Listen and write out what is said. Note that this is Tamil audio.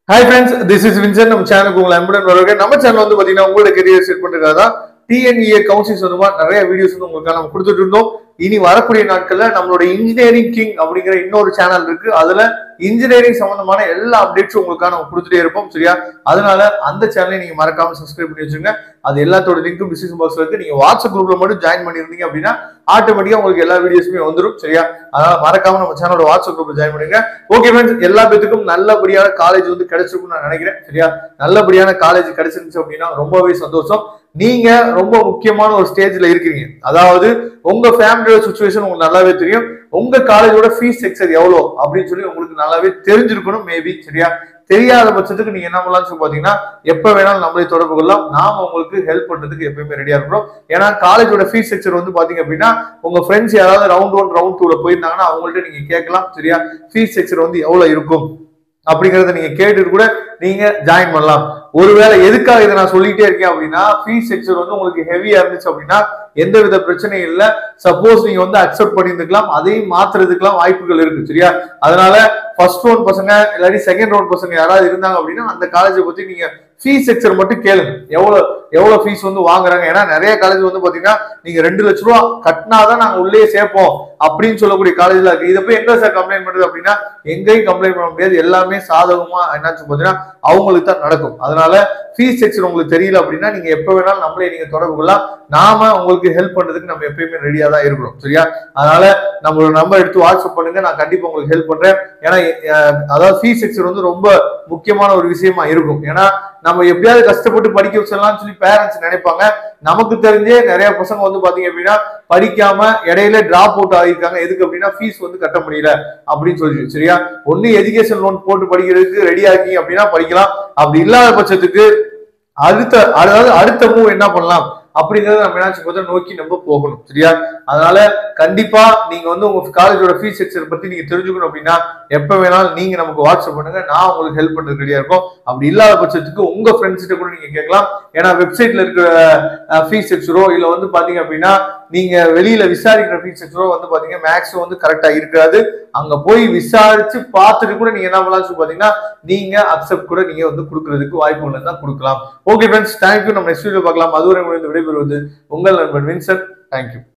hi friends this is Vinson நம்ம சேனலுக்கு உங்களை அன்புடன் வருவாங்க நம்ம சேனல் வந்து பாத்தீங்கன்னா உங்களோட கெரியர் செட் பண்றதுக்காக தான் டிஎன்இஏ கவுன்சில் சொந்தமா நிறைய வீடியோஸ் வந்து உங்களுக்காக நம்ம கொடுத்துட்டு இருந்தோம் இனி வரக்கூடிய நாட்கள்ல நம்மளோட இன்ஜினியரிங் கிங் அப்படிங்கிற இன்னொரு சேனல் இருக்கு அதுல இன்ஜினியரிங் சம்பந்தமான எல்லா அப்டேட்ஸும் உங்களுக்காக நம்ம கொடுத்துட்டே இருப்போம் சரியா அதனால அந்த சேனலை நீங்க மறக்காம சப்ஸ்கிரைப் பண்ணி வச்சுங்க அது எல்லாத்தோட லிங்க்கும் டிஸ்கிரிப்ஷன் பாக்ஸ்ல இருக்கு நீங்க வாட்ஸ்அப் குரூப்ல மட்டும் ஜாயின் பண்ணிருந்தீங்க அப்படின்னா ஆட்டோமேட்டிக்கா உங்களுக்கு எல்லா வீடியோஸுமே வந்துடும் சரியா அதனால மறக்காம நம்ம சேனலோட வாட்ஸ்அப் குரூப்ல ஜாயின் பண்ணுங்க ஓகே ஃப்ரெண்ட்ஸ் எல்லா பேத்துக்கும் நல்லபடியான காலேஜ் வந்து கிடைச்சிருக்கும்னு நான் நினைக்கிறேன் சரியா நல்லபடியான காலேஜ் கிடைச்சிருந்துச்சு அப்படின்னா ரொம்பவே சந்தோஷம் நீங்க ரொம்ப முக்கியமான ஒரு ஸ்டேஜ்ல இருக்கிறீங்க அதாவது உங்க ஃபேமிலியோட சுச்சுவேஷன் உங்களுக்கு நல்லாவே தெரியும் உங்க காலேஜோட ஃபீஸ் ஸ்ட்ரக்சர் எவ்வளோ அப்படின்னு சொல்லி உங்களுக்கு நல்லாவே தெரிஞ்சிருக்கணும் மேபி சரியா தெரியாத பட்சத்துக்கு நீங்க என்ன பண்ணலாம்னு சொல்லி பாத்தீங்கன்னா எப்ப வேணாலும் நம்மளை தொடர்பு கொள்ளலாம் நாம உங்களுக்கு ஹெல்ப் பண்றதுக்கு எப்பயுமே ரெடியா இருக்கிறோம் ஏன்னா காலேஜோட ஃபீஸ் ஸ்ட்ரக்சர் வந்து பாத்தீங்க அப்படின்னா உங்க ஃப்ரெண்ட்ஸ் யாராவது ரவுண்ட் ஒன் ரவுண்ட் டூல போயிருந்தாங்கன்னா அவங்கள்ட்ட நீங்க கேட்கலாம் சரியா ஃபீஸ் ஸ்ட்ரக்சர் வந்து எவ்வளவு இருக்கும் அப்படிங்கறத நீங்க கேட்டுட்டு கூட நீங்க ஜாயின் பண்ணலாம் ஒருவேளை எதுக்காக இதை நான் சொல்லிட்டே இருக்கேன் அப்படின்னா ஃபீஸ் ஸ்ட்ரக்சர் வந்து உங்களுக்கு ஹெவியா இருந்துச்சு அப்படின்னா எந்த வித பிரச்சனையும் இல்ல சப்போஸ் நீங்க வந்து அக்செப்ட் பண்ணியிருந்துக்கலாம் அதையும் மாத்துறதுக்கெல்லாம் வாய்ப்புகள் இருக்கு சரியா அதனால ஃபர்ஸ்ட் ரவுண்ட் பசங்க இல்லாட்டி செகண்ட் ரவுண்ட் பசங்க யாராவது இருந்தாங்க அப்படின்னா அந்த காலேஜை பத்தி நீங்க ஃபீஸ் ஸ்ட்ரக்சர் மட்டும் கேளுங்க எவ்வளவு எவ்வளவு ஃபீஸ் வந்து வாங்குறாங்க ஏன்னா நிறைய காலேஜ் வந்து பாத்தீங்கன்னா நீங்க ரெண்டு லட்ச ரூபா கட்டினாதான் நாங்க உள்ளே சேர்ப்போம் அப்படின்னு சொல்லக்கூடிய காலேஜ்ல இருக்கு இதை போய் எங்க சார் கம்ப்ளைண்ட் பண்றது அப்படின்னா எங்கேயும் கம்ப்ளைண்ட் பண்ண முடியாது எல்லாமே சாதகமா என்னாச்சு பாத்தீங்கன்னா அவங்களுக்கு தான் நடக்கும் அதனால ஃபீஸ் ஸ்ட்ரக்சர் உங்களுக்கு தெரியல அப்படின்னா நீங்க எப்ப வேணாலும் நம்மளே நீங்க தொடர்பு கொள்ளலாம் நாம உங்களுக்கு ஹெல்ப் பண்றதுக்கு நம்ம எப்பயுமே ரெடியா தான் இருக்கிறோம் சரியா அதனால நம்மளோட நம்பர் எடுத்து வாட்ஸ்அப் பண்ணுங்க நான் கண்டிப்பா உங்களுக்கு ஹெல்ப் பண்றேன் ஏன்னா அஹ், அதாவது ஃபீஸ் ஸ்ட்ரக்சர் வந்து ரொம்ப முக்கியமான ஒரு விஷயமா இருக்கும் ஏன்னா நம்ம எப்படியாவது கஷ்டப்பட்டு படிக்க வச்சிடலாம்னு சொல்லி பேரண்ட்ஸ் நினைப்பாங்க நமக்கு தெரிஞ்சே நிறைய பசங்க வந்து பாத்தீங்க அப்படின்னா படிக்காம இடையில டிராப் அவுட் ஆகியிருக்காங்க எதுக்கு அப்படின்னா ஃபீஸ் வந்து கட்ட முடியல அப்படின்னு சொல்லி சரியா ஒண்ணு எஜுகேஷன் லோன் போட்டு படிக்கிறதுக்கு ரெடி ஆகி அப்படின்னா படிக்கலாம் அப்படி இல்லாத பட்சத்துக்கு அடுத்த அதாவது அடுத்த மூவ் என்ன பண்ணலாம் அப்படிங்கறத நம்ம என்னாச்சு பார்த்தா நோக்கி நம்ம போகணும் சரியா அதனால கண்டிப்பா நீங்க வந்து உங்க காலேஜோட ஃபீஸ் ஸ்ட்ரக்சர் பத்தி நீங்க தெரிஞ்சுக்கணும் அப்படின்னா எப்ப வேணாலும் நீங்க நமக்கு வாட்ஸ்அப் பண்ணுங்க நான் உங்களுக்கு ஹெல்ப் பண்றது ரெடியா இருக்கும் அப்படி இல்லாத பட்சத்துக்கு உங்க ஃப்ரெண்ட்ஸ் கிட்ட கூட நீங்க கேட்கலாம் ஏன்னா வெப்சைட்ல இருக்கிற ஃபீஸ் ஸ்ட்ரக்சரோ இல்ல வந்து பாத்தீங்க அப்படின்னா நீங்க வெளியில விசாரிக்கிற ஃபீஸ் ஸ்ட்ரக்சரோ வந்து பாத்தீங்க மேக்ஸும் வந்து கரெக்டா இருக்காது அங்க போய் விசாரிச்சு பார்த்துட்டு கூட நீங்க என்ன பண்ணலாம் சொல்லி பாத்தீங்கன்னா நீங்க அக்செப்ட் கூட நீங்க வந்து கொடுக்கறதுக்கு வாய்ப்புகள் இருந்தா கொடுக்கலாம் ஓகே ஃப்ரெண்ட்ஸ் தேங்க்யூ நம்ம நெக்ஸ்ட் வீடியோ பார்க்கலாம் அதுவரை உங்களுக்கு விடைபெறுவது உங்கள் நண்பன் வின்சன் தேங்க்யூ